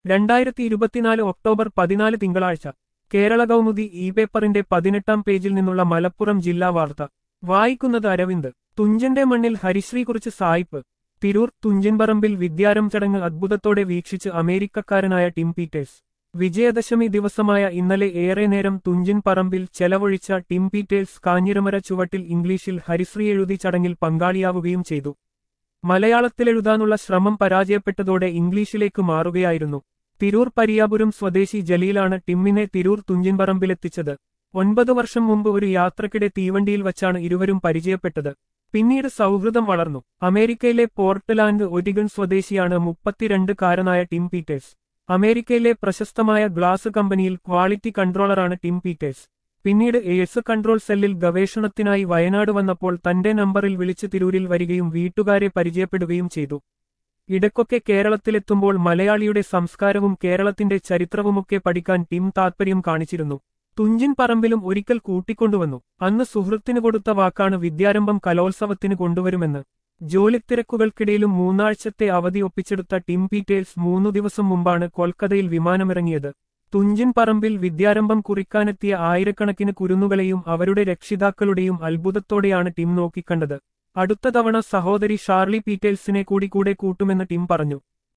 രണ്ടായിരത്തി ഇരുപത്തിനാല് ഒക്ടോബർ പതിനാല് തിങ്കളാഴ്ച കേരള കൗമുദി ഇ പേപ്പറിന്റെ പതിനെട്ടാം പേജിൽ നിന്നുള്ള മലപ്പുറം ജില്ലാ വാർത്ത വായിക്കുന്നത് അരവിന്ദ് തുഞ്ചന്റെ മണ്ണിൽ ഹരിശ്രീകുറിച്ച് സായിപ്പ് തിരൂർ തുഞ്ചൻപറമ്പിൽ വിദ്യാരം ചടങ്ങ് അദ്ഭുതത്തോടെ വീക്ഷിച്ച് അമേരിക്കക്കാരനായ ടിം പീറ്റേഴ്സ് വിജയദശമി ദിവസമായ ഇന്നലെ ഏറെ നേരം തുഞ്ചൻ പറമ്പിൽ ചെലവഴിച്ച ടിം പീറ്റേഴ്സ് കാഞ്ഞിരമര ചുവട്ടിൽ ഇംഗ്ലീഷിൽ ഹരിശ്രീ എഴുതി ചടങ്ങിൽ പങ്കാളിയാവുകയും ചെയ്തു മലയാളത്തിലെഴുതാനുള്ള ശ്രമം പരാജയപ്പെട്ടതോടെ ഇംഗ്ലീഷിലേക്ക് മാറുകയായിരുന്നു തിരൂർ പരിയാപുരം സ്വദേശി ജലീലാണ് ടിമ്മിനെ തിരൂർ തുഞ്ചൻപറമ്പിലെത്തിച്ചത് ഒൻപത് വർഷം മുമ്പ് ഒരു യാത്രക്കിടെ തീവണ്ടിയിൽ വച്ചാണ് ഇരുവരും പരിചയപ്പെട്ടത് പിന്നീട് സൗഹൃദം വളർന്നു അമേരിക്കയിലെ പോർട്ട്ലാൻഡ് ഒരിഗൺ സ്വദേശിയാണ് മുപ്പത്തിരണ്ടുകാരനായ ടിം പീറ്റേഴ്സ് അമേരിക്കയിലെ പ്രശസ്തമായ ഗ്ലാസ് കമ്പനിയിൽ ക്വാളിറ്റി കൺട്രോളറാണ് ടിം പീറ്റേഴ്സ് പിന്നീട് എയ്ഡ്സ് കൺട്രോൾ സെല്ലിൽ ഗവേഷണത്തിനായി വയനാട് വന്നപ്പോൾ തന്റെ നമ്പറിൽ വിളിച്ച് തിരൂരിൽ വരികയും വീട്ടുകാരെ പരിചയപ്പെടുകയും ചെയ്തു ഇടയ്ക്കൊക്കെ കേരളത്തിലെത്തുമ്പോൾ മലയാളിയുടെ സംസ്കാരവും കേരളത്തിന്റെ ചരിത്രവുമൊക്കെ പഠിക്കാൻ ടിം താത്പര്യം കാണിച്ചിരുന്നു തുഞ്ചിൻ പറമ്പിലും ഒരിക്കൽ കൂട്ടിക്കൊണ്ടുവന്നു അന്ന് സുഹൃത്തിന് കൊടുത്ത വാക്കാണ് വിദ്യാരംഭം കലോത്സവത്തിന് കൊണ്ടുവരുമെന്ന് ജോലിത്തിരക്കുകൾക്കിടയിലും മൂന്നാഴ്ചത്തെ അവധി ഒപ്പിച്ചെടുത്ത ടിം പീറ്റേഴ്സ് മൂന്നു ദിവസം മുമ്പാണ് കൊൽക്കത്തയിൽ വിമാനമിറങ്ങിയത് തുഞ്ചൻ പറമ്പിൽ വിദ്യാരംഭം കുറിക്കാനെത്തിയ ആയിരക്കണക്കിന് കുരുന്നുകളെയും അവരുടെ രക്ഷിതാക്കളുടെയും അത്ഭുതത്തോടെയാണ് ടിം നോക്കിക്കണ്ടത് അടുത്ത തവണ സഹോദരി ഷാർലി പീറ്റേഴ്സിനെ കൂടി കൂടെ കൂട്ടുമെന്ന് ടിം പറഞ്ഞു